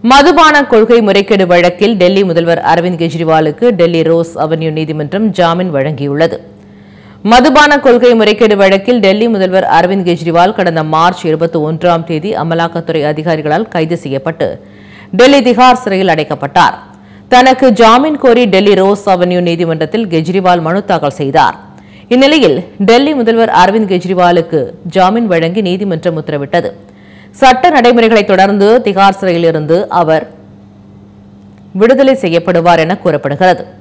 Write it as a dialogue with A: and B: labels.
A: மதுபான கொள்கை முறைகேடு வழக்கில் டெல்லி முதல்வர் அரவிந்த் கெஜ்ரிவாலுக்கு டெல்லி ரோஸ் அவென்யூ நீதிமன்றம் ஜாமீன் வழங்கியுள்ளது மதுபான கொள்கை முறைகேடு வழக்கில் டெல்லி முதல்வர் அரவிந்த் கெஜ்ரிவால் கடந்த மார்ச் இருபத்தி ஒன்றாம் தேதி அமலாக்கத்துறை அதிகாரிகளால் கைது செய்யப்பட்டு டெல்லி திகார் சிறையில் அடைக்கப்பட்டார் தனக்கு ஜாமீன் கோரி டெல்லி ரோஸ் அவென்யூ நீதிமன்றத்தில் கெஜ்ரிவால் மனு தாக்கல் செய்தார் இந்நிலையில் டெல்லி முதல்வர் அரவிந்த் கெஜ்ரிவாலுக்கு ஜாமீன் வழங்கி நீதிமன்றம் உத்தரவிட்டது சட்ட நடைமுறைகளை தொடர்ந்து திகார் சிறையில் இருந்து அவர் விடுதலை செய்யப்படுவார் என கூறப்படுகிறது